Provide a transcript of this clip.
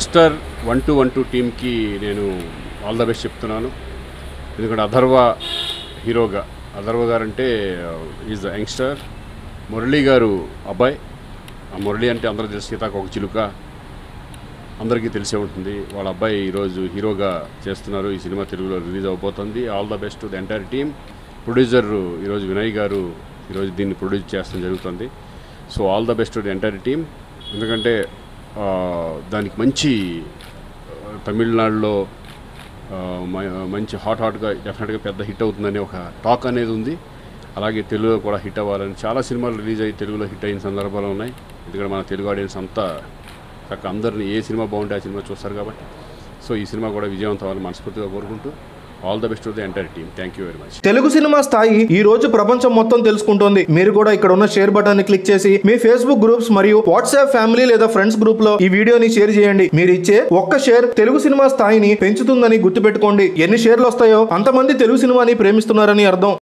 Lester one two one two టీమ్కి నేను all the best చెప్తున్నాను ఎందుకంటే అథర్వ హీరోగా అథర్వ గారు అంటే ఈజ్ ద యంగ్స్టర్ మురళీ గారు అబ్బాయి ఆ మురళి అంటే అందరూ తెలుసు సీతాకు ఒక చిలుక అందరికీ తెలిసే ఉంటుంది వాళ్ళ అబ్బాయి ఈరోజు హీరోగా చేస్తున్నారు ఈ సినిమా తెలుగులో రిలీజ్ అవబోతుంది all the best the entire team producer ఈరోజు వినయ్ గారు ఈరోజు దీన్ని ప్రొడ్యూస్ చేస్తడం జరుగుతుంది so all the best the entire team ఎందుకంటే ఆ, దానికి మంచి ఆ, తమిళనాడులో ఆ, మ- మంచి హాట్ హాట్గా డెఫినెట్గా పెద్ద హిట్ అవుతుందని ఒక టాక్ అనేది ఉంది అలాగే తెలుగులో కూడా హిట్ అవ్వాలని చాలా సినిమాలు రిలీజ్ అయ్యి తెలుగులో హిట్ అయిన సందర్భాలు ఉన్నాయి ఎందుకంటే మన తెలుగు ఆడియన్స్ అంతా చక్క అందరిని ఏ సినిమా బాగుంటే ఆ సినిమా చూస్తారు కాబట్టి సో ఈ సినిమా కూడా విజయవంతం అవ్వాలని మనస్ఫూర్తిగా కోరుకుంటూ all the best to the entire team thank you very much Telugu cinema స్థాయి ఈ రోజు ప్రపంచం మొత్తం తెలుసుకుంటోంది మీరు కూడా ఇక్కడ ఉన్న షేర్ బటన్ ని క్లిక్ చేసి మీ ఫేస్బుక్ గ్రూప్స్ మరియు వాట్సాప్ ఫ్యామిలీ లేదా ఫ్రెండ్స్ గ్రూప్ లో ఈ వీడియోని షేర్ చేయండి మీరు ఇచ్చే ఒక్క షేర్ తెలుగు సినిమా స్థాయిని పెంచుతుందని గుర్తుపెట్టుకోండి ఎన్ని షేర్లు వస్తాయో అంతమంది తెలుగు సినిమాని ప్రేమిస్తున్నారని అర్థం